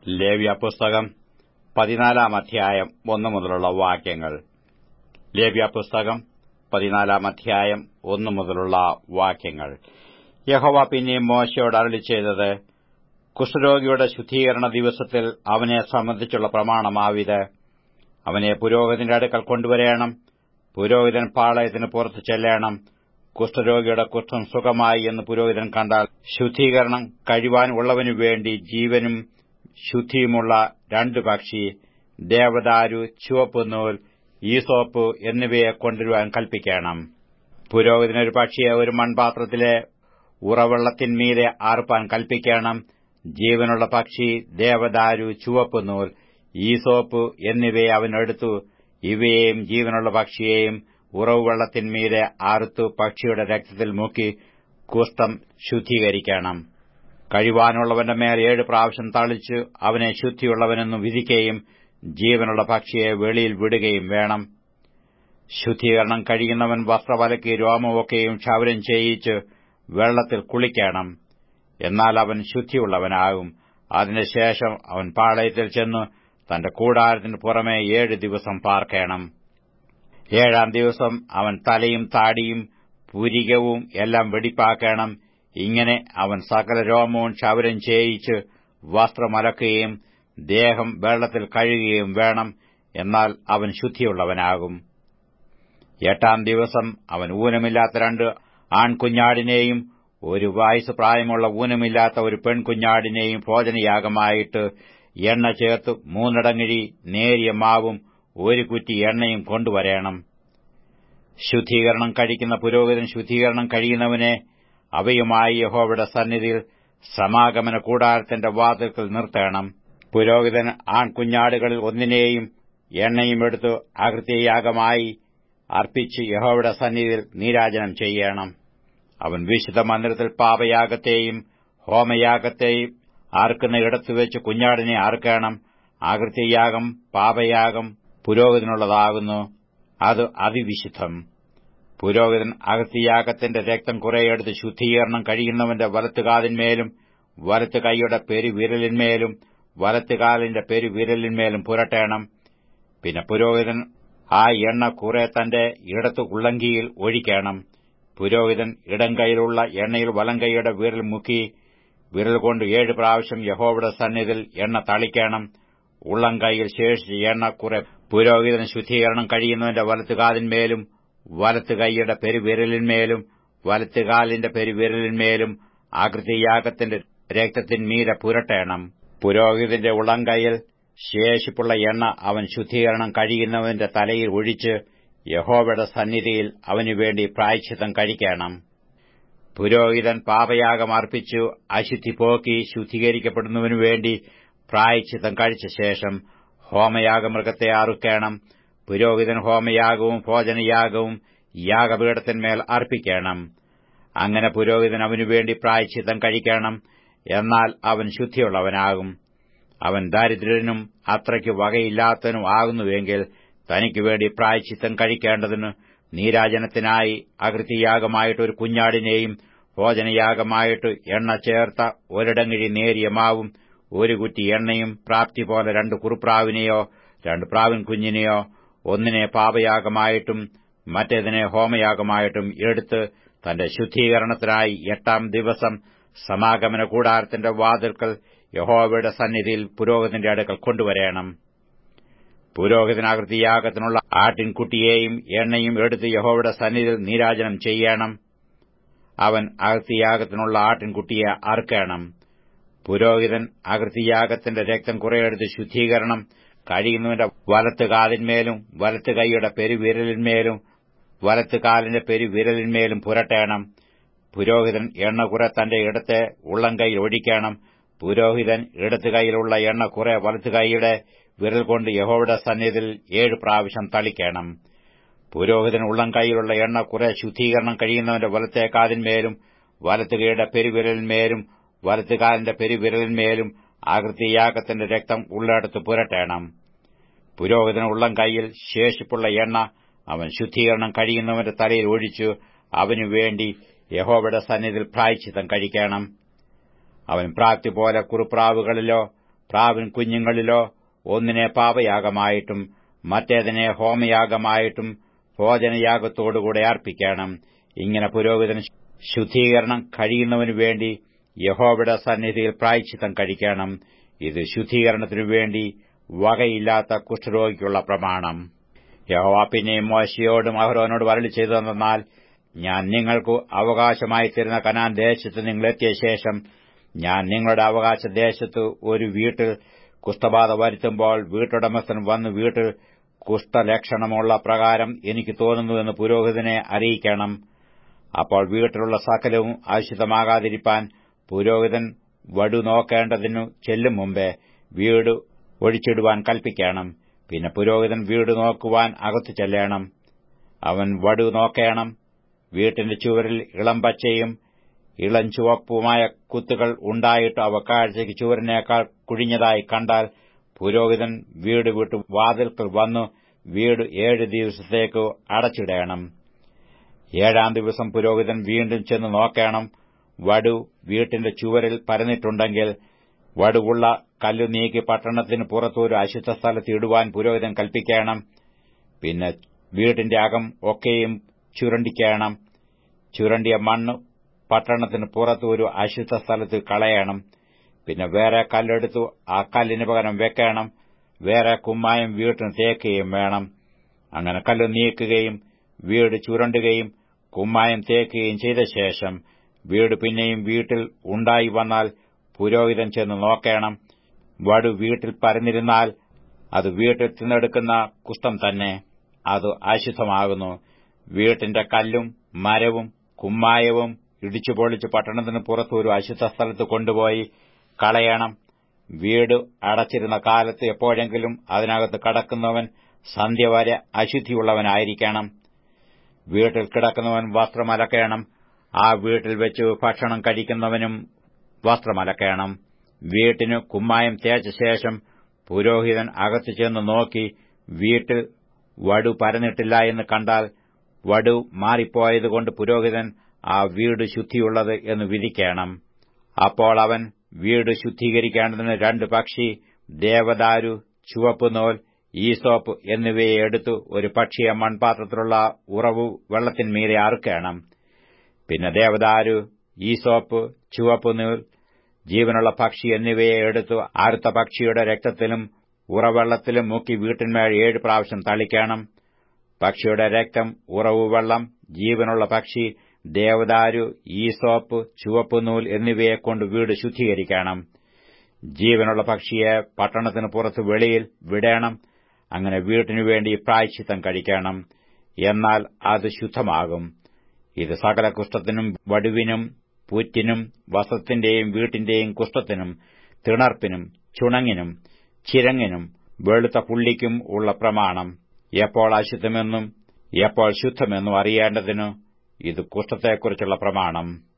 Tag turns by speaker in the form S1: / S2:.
S1: ലേവ്യ പുസ്തകം പതിനാലാം അധ്യായം ഒന്നു മുതലുള്ള വാക്യങ്ങൾ ലേവ്യ പുസ്തകം പതിനാലാം അധ്യായം ഒന്നു മുതലുള്ള വാക്യങ്ങൾ യഹോവ പിന്നെയും മോശയോട് അരളി ചെയ്തത് കുഷ്ഠരോഗിയുടെ ശുദ്ധീകരണ ദിവസത്തിൽ അവനെ സംബന്ധിച്ചുള്ള പ്രമാണമാവിത് അവനെ പുരോഹിതന്റെ അടുക്കൽ കൊണ്ടുവരേണം പുരോഹിതൻ പാളയത്തിന് പുറത്തു ചെല്ലണം കുഷ്ഠരോഗിയുടെ കുഷ്ഠം സുഖമായി എന്ന് പുരോഹിതൻ കണ്ടാൽ ശുദ്ധീകരണം കഴിവാൻ ഉള്ളവനു വേണ്ടി ജീവനും ശുദ്ധിയുമുള്ള രണ്ടു പക്ഷി ദേവദാരു ചുവപ്പുനൂൽ ഈസോപ്പ് എന്നിവയെ കൊണ്ടുവരുവാൻ കൽപ്പിക്കണം പുരോഹിതനൊരു പക്ഷിയെ ഒരു മൺപാത്രത്തിലെ ഉറവെള്ളത്തിന്മീതെ ആർപ്പാൻ കൽപ്പിക്കണം ജീവനുള്ള പക്ഷി ദേവദാരു ചുവപ്പുനൂൽ ഈസോപ്പ് എന്നിവയെ അവനെടുത്തു ഇവയെയും ജീവനുള്ള പക്ഷിയെയും ഉറവ് വെള്ളത്തിന്മീതെ ആർത്തു പക്ഷിയുടെ രക്തത്തിൽ മുക്കി കുഷ്ഠം ശുദ്ധീകരിക്കണം കഴിവാനുള്ളവന്റെ മേൽ ഏഴ് പ്രാവശ്യം തളിച്ചു അവനെ ശുദ്ധിയുള്ളവനെന്നു വിധിക്കുകയും ജീവനുള്ള പക്ഷിയെ വെളിയിൽ വിടുകയും വേണം ശുദ്ധീകരണം കഴിയുന്നവൻ വസ്ത്രവലക്കി രോമമൊക്കെയും ക്ഷൗരം ചെയ്യിച്ച് വെള്ളത്തിൽ കുളിക്കണം എന്നാൽ അവൻ ശുദ്ധിയുള്ളവനാകും അതിനുശേഷം അവൻ പാളയത്തിൽ ചെന്നു തന്റെ കൂടാരത്തിന് പുറമെ ഏഴ് ദിവസം പാർക്കണം ഏഴാം ദിവസം അവൻ തലയും താടിയും പുരികവും എല്ലാം വെടിപ്പാക്കണം ഇങ്ങനെ അവൻ സകല രോമവും ക്ഷൗരം ചെയ്യിച്ച് വസ്ത്രമലക്കുകയും ദേഹം വെള്ളത്തിൽ കഴുകുകയും വേണം എന്നാൽ അവൻ ശുദ്ധിയുള്ളവനാകും എട്ടാം ദിവസം അവൻ ഊനമില്ലാത്ത രണ്ട് ആൺകുഞ്ഞാടിനെയും ഒരു വയസ്സ് പ്രായമുള്ള ഊനമില്ലാത്ത ഒരു പെൺകുഞ്ഞാടിനെയും ഭോജനയാഗമായിട്ട് എണ്ണ ചേർത്ത് മൂന്നിടങ്ങിഴി നേരിയ മാവും ഒരു കുറ്റി എണ്ണയും കൊണ്ടുവരേണം ശുദ്ധീകരണം കഴിക്കുന്ന പുരോഹിതൻ ശുദ്ധീകരണം കഴിയുന്നവനെ അവയുമായി യഹോവയുടെ സന്നിധിയിൽ സമാഗമന കൂടാരത്തിന്റെ വാതിൽക്കൽ നിർത്തണം പുരോഹിതൻ ആൺകുഞ്ഞാടുകളിൽ ഒന്നിനെയും എണ്ണയും എടുത്തു അകൃത്യയാഗമായി അർപ്പിച്ച് യഹോവയുടെ സന്നിധിയിൽ നീരാജനം ചെയ്യണം അവൻ വിശുദ്ധ മന്ദിരത്തിൽ പാപയാഗത്തെയും ഹോമയാഗത്തെയും ആർക്കുന്ന ഇടത്തുവെച്ച് കുഞ്ഞാടിനെ ആർക്കണം ആകൃത്യയാഗം പാപയാഗം പുരോഹിതനുള്ളതാകുന്നു അത് അതിവിശുദ്ധം പുരോഹിതൻ അകൃത്യയാഗത്തിന്റെ രക്തം കുറെയെടുത്ത് ശുദ്ധീകരണം കഴിയുന്നവന്റെ വലത്തുകാലിന്മേലും വലത്ത് കൈയുടെ പെരുവിരലിന്മേലും വലത്തുകാലിന്റെ പെരുവിരലിന്മേലും പുരട്ടേണം പിന്നെ പുരോഹിതൻ ആ എണ്ണ കുറെ തന്റെ ഇടത്ത് ഉള്ളങ്കിയിൽ ഒഴിക്കണം പുരോഹിതൻ ഇടം കൈയിലുള്ള എണ്ണയിൽ വലം കൈയുടെ വിരൽ മുക്കി വിരൽ കൊണ്ട് ഏഴ് പ്രാവശ്യം യഹോവയുടെ സന്നിധിയിൽ എണ്ണ തളിക്കണം ഉള്ളം കൈയിൽ ശേഷിച്ച എണ്ണ കുറെ പുരോഹിതൻ ശുദ്ധീകരണം കഴിയുന്നവന്റെ വലത്തുകാലിന്മേലും വലത്ത് കൈയുടെ പെരുവിരലിന്മേലും വലത്തുകാലിന്റെ പെരുവിരലിന്മേലും ആകൃതിയാഗത്തിന്റെ രക്തത്തിന്മീരെ പുരട്ടേണം പുരോഹിതന്റെ ഉള്ളംകൈയിൽ ശേഷിപ്പുള്ള എണ്ണ അവൻ ശുദ്ധീകരണം കഴിയുന്നവന്റെ തലയിൽ ഒഴിച്ച് യഹോവയുടെ സന്നിധിയിൽ അവനുവേണ്ടി പ്രായച്ചിത്തം കഴിക്കണം പുരോഹിതൻ പാപയാഗം അർപ്പിച്ചു അശുദ്ധി പോക്കി ശുദ്ധീകരിക്കപ്പെടുന്നതിനു വേണ്ടി പ്രായച്ചിത്തം കഴിച്ച ശേഷം ഹോമയാഗമൃഗത്തെ അറുക്കണം പുരോഹിതൻ ഹോമയാഗവും ഭോജനയാഗവും യാഗപീഠത്തിന്മേൽ അർപ്പിക്കണം അങ്ങനെ പുരോഹിതൻ അവനുവേണ്ടി പ്രായച്ചിത്തം കഴിക്കണം എന്നാൽ അവൻ ശുദ്ധിയുള്ളവനാകും അവൻ ദരിദ്രനും അത്രയ്ക്ക് വകയില്ലാത്തനും ആകുന്നുവെങ്കിൽ തനിക്ക് വേണ്ടി പ്രായച്ചിത്തം കഴിക്കേണ്ടതിന് നീരാജനത്തിനായി അകൃതിയാഗമായിട്ട് ഒരു കുഞ്ഞാടിനെയും ഭോജനയാഗമായിട്ട് എണ്ണ ചേർത്ത ഒരിടങ്ങിഴി നേരിയ മാവും ഒരു കുറ്റി എണ്ണയും പ്രാപ്തി പോലെ രണ്ട് കുറുപ്രാവിനെയോ രണ്ട് പ്രാവിൻ കുഞ്ഞിനെയോ ഒന്നിനെ പാപയാഗമായിട്ടും മറ്റേതിനെ ഹോമയാഗമായിട്ടും എടുത്ത് തന്റെ ശുദ്ധീകരണത്തിനായി എട്ടാം ദിവസം സമാഗമന കൂടാരത്തിന്റെ വാതിൽക്കൽ യഹോവയുടെ സന്നിധിയിൽ പുരോഹിതന്റെ അടുക്കൽ കൊണ്ടുവരേണം പുരോഹിതനാകൃതിയാഗത്തിനുള്ള ആട്ടിൻകുട്ടിയെയും എണ്ണയും എടുത്ത് യഹോവയുടെ സന്നിധിയിൽ നീരാജനം ചെയ്യണം അവൻ അകൃതിയാഗത്തിനുള്ള ആട്ടിൻകുട്ടിയെ അറുക്കണം പുരോഹിതൻ അകൃതിയാഗത്തിന്റെ രക്തം കുറെയെടുത്ത് ശുദ്ധീകരണം കഴിയുന്നവന്റെ വലത്ത് കാലിന്മേലും വലത്ത് കൈയുടെ പെരുവിരലിന്മേലും വലത്ത് കാലിന്റെ പെരുവിരലിന്മേലും പുരട്ടേണം പുരോഹിതൻ എണ്ണ കുറെ തന്റെ ഇടത്തെ ഉള്ളം കൈയിൽ ഒഴിക്കണം പുരോഹിതൻ ഇടത്ത് കൈയിലുള്ള എണ്ണ കുറെ വലത്ത് കൈയുടെ വിരൽ കൊണ്ട് യഹോവയുടെ സന്നിധിയിൽ ഏഴ് പ്രാവശ്യം തളിക്കണം പുരോഹിതൻ ഉള്ളം കൈയിലുള്ള എണ്ണ കുറെ ശുദ്ധീകരണം കഴിയുന്നവന്റെ വലത്തെ കാലിന്മേലും വലത്ത് കൈയുടെ പെരുവിരലിന്മേലും വലത്ത് കാലിന്റെ പെരുവിരലിന്മേലും ആകൃതിയാഗത്തിന്റെ രക്തം ഉള്ളിടത്ത് പുരട്ടേണം പുരോഹിതൻ ഉള്ളം കൈയിൽ ശേഷിപ്പുള്ള എണ്ണ അവൻ ശുദ്ധീകരണം കഴിയുന്നവന്റെ തലയിൽ ഒഴിച്ചു അവനു വേണ്ടി യഹോവയുടെ സന്നിധിയിൽ പ്രായച്ചിത്തം കഴിക്കണം അവൻ പ്രാപ്തി പോലെ കുറുപ്രാവുകളിലോ പ്രാവിൻ കുഞ്ഞുങ്ങളിലോ ഒന്നിനെ പാപയാഗമായിട്ടും മറ്റേതിനെ ഹോമയാഗമായിട്ടും ഭോജനയാഗത്തോടുകൂടെ അർപ്പിക്കണം ഇങ്ങനെ പുരോഹിതൻ ശുദ്ധീകരണം കഴിയുന്നവനു വേണ്ടി യഹോവയുടെ സന്നിധിയിൽ പ്രായച്ചിത്തം കഴിക്കണം ഇത് ശുദ്ധീകരണത്തിനു വേണ്ടി വകയില്ലാത്ത കുഷ്ഠരോഗിക്കുള്ള പ്രമാണം യഹോവ പിന്നെയും മോശയോടും അഹ്റോനോട് വരളി ചെയ്തതെന്നാൽ ഞാൻ നിങ്ങൾക്ക് അവകാശമായി തരുന്ന കനാൻ ദേശത്ത് നിങ്ങളെത്തിയ ശേഷം ഞാൻ നിങ്ങളുടെ അവകാശ ദേശത്ത് ഒരു വീട്ടിൽ കുഷ്ഠബാധ വരുത്തുമ്പോൾ വീട്ടുടമസ്ഥൻ വന്ന് വീട്ടിൽ കുഷ്ഠലക്ഷണമുള്ള പ്രകാരം എനിക്ക് തോന്നുന്നുവെന്ന് പുരോഹിതനെ അറിയിക്കണം അപ്പോൾ വീട്ടിലുള്ള സകലവും അശുദ്ധമാകാതിരിപ്പാൻ പുരോഹിതൻ വടു നോക്കേണ്ടതിനു ചെല്ലും മുമ്പേ വീട് ഒഴിച്ചിടുവാൻ കൽപ്പിക്കണം പിന്നെ പുരോഹിതൻ വീട് നോക്കുവാൻ അകത്തു ചെല്ലണം അവൻ വടു നോക്കേണം വീട്ടിന്റെ ചുവരിൽ ഇളം പച്ചയും ഇളം ചുവപ്പുമായ കുത്തുകൾ ഉണ്ടായിട്ട് അവ കാഴ്ചയ്ക്ക് ചുവരിനേക്കാൾ കുഴിഞ്ഞതായി കണ്ടാൽ പുരോഹിതൻ വീട് വിട്ടു വാതിൽക്കൽ വന്നു വീട് ഏഴ് ദിവസത്തേക്ക് അടച്ചിടണം ഏഴാം ദിവസം പുരോഹിതൻ വീണ്ടും ചെന്ന് നോക്കണം വടു വീട്ടിന്റെ ചുവരിൽ പരന്നിട്ടുണ്ടെങ്കിൽ വടുവുള്ള കല്ലു നീക്കി പട്ടണത്തിന് പുറത്തൊരു അശുദ്ധ സ്ഥലത്ത് ഇടുവാൻ പുരോഹിതൻ കൽപ്പിക്കണം പിന്നെ വീടിന്റെ അകം ഒക്കെയും ചുരണ്ടിക്കണം ചുരണ്ടിയ മണ്ണ് പട്ടണത്തിന് പുറത്ത് ഒരു അശുദ്ധ സ്ഥലത്ത് കളയണം പിന്നെ വേറെ കല്ലെടുത്തു ആ കല്ലിന് പകരം വെക്കണം വേറെ കുമ്മായം വീട്ടിന് തേക്കുകയും വേണം അങ്ങനെ കല്ല് നീക്കുകയും വീട് ചുരണ്ടുകയും കുമ്മായം തേക്കുകയും ചെയ്ത ശേഷം വീട് പിന്നെയും വീട്ടിൽ ഉണ്ടായി വന്നാൽ പുരോഹിതൻ ചെന്ന് നോക്കണം വടു വീട്ടിൽ പരന്നിരുന്നാൽ അത് വീട്ടിൽ തിന്നെടുക്കുന്ന കുഷ്ഠം തന്നെ അത് അശുദ്ധമാകുന്നു വീട്ടിന്റെ കല്ലും മരവും കുമ്മായവും ഇടിച്ചു പൊളിച്ച് പട്ടണത്തിന് പുറത്ത് ഒരു അശുദ്ധ സ്ഥലത്ത് കൊണ്ടുപോയി കളയണം വീട് അടച്ചിരുന്ന കാലത്ത് എപ്പോഴെങ്കിലും അതിനകത്ത് കടക്കുന്നവൻ സന്ധ്യ വരെ അശുദ്ധിയുള്ളവനായിരിക്കണം വീട്ടിൽ കിടക്കുന്നവൻ വസ്ത്രമലക്കണം ആ വീട്ടിൽ വെച്ച് ഭക്ഷണം കഴിക്കുന്നവനും വസ്ത്രമലക്കണം വീട്ടിന് കുമ്മായം തേച്ച ശേഷം പുരോഹിതൻ അകത്തു ചെന്ന് നോക്കി വീട്ടിൽ വടു പരന്നിട്ടില്ല എന്ന് കണ്ടാൽ വടു മാറിപ്പോയതുകൊണ്ട് പുരോഹിതൻ ആ വീട് ശുദ്ധിയുള്ളത് എന്ന് വിധിക്കണം അപ്പോൾ അവൻ വീട് ശുദ്ധീകരിക്കേണ്ടതിന് രണ്ട് പക്ഷി ദേവദാരു ചുവപ്പുനൂൽ ഈസോപ്പ് എന്നിവയെ എടുത്തു ഒരു പക്ഷിയെ മൺപാത്രത്തിലുള്ള ഉറവു വെള്ളത്തിന്മീതെ അറുക്കണം പിന്നെ ദേവദാരു ഈസോപ്പ് ചുവപ്പുനൂൽ ജീവനുള്ള പക്ഷി എന്നിവയെ എടുത്തു അറുത്ത പക്ഷിയുടെ രക്തത്തിലും ഉറവെള്ളത്തിലും മുക്കി വീട്ടിന്മേൽ ഏഴ് പ്രാവശ്യം തളിക്കണം പക്ഷിയുടെ രക്തം ഉറവുവെള്ളം ജീവനുള്ള പക്ഷി ദേവദാരു ഈസോപ്പ് ചുവപ്പുനൂൽ എന്നിവയെക്കൊണ്ട് വീട് ശുദ്ധീകരിക്കണം ജീവനുള്ള പക്ഷിയെ പട്ടണത്തിന് പുറത്ത് വെളിയിൽ വിടേണം അങ്ങനെ വീട്ടിനുവേണ്ടി പ്രായശ്ചിത്തം കഴിക്കണം എന്നാൽ അത് ശുദ്ധമാകും ഇത് സകല കുഷ്ഠത്തിനും വടുവിനും പൂറ്റിനും വസത്തിന്റെയും വീട്ടിന്റെയും കുഷ്ഠത്തിനും തിണർപ്പിനും ചുണങ്ങിനും ചിരങ്ങിനും വെളുത്ത പുള്ളിക്കും ഉള്ള പ്രമാണം എപ്പോൾ അശുദ്ധമെന്നും എപ്പോൾ ശുദ്ധമെന്നും അറിയേണ്ടതിനു ഇത് കുഷ്ഠത്തെക്കുറിച്ചുള്ള പ്രമാണം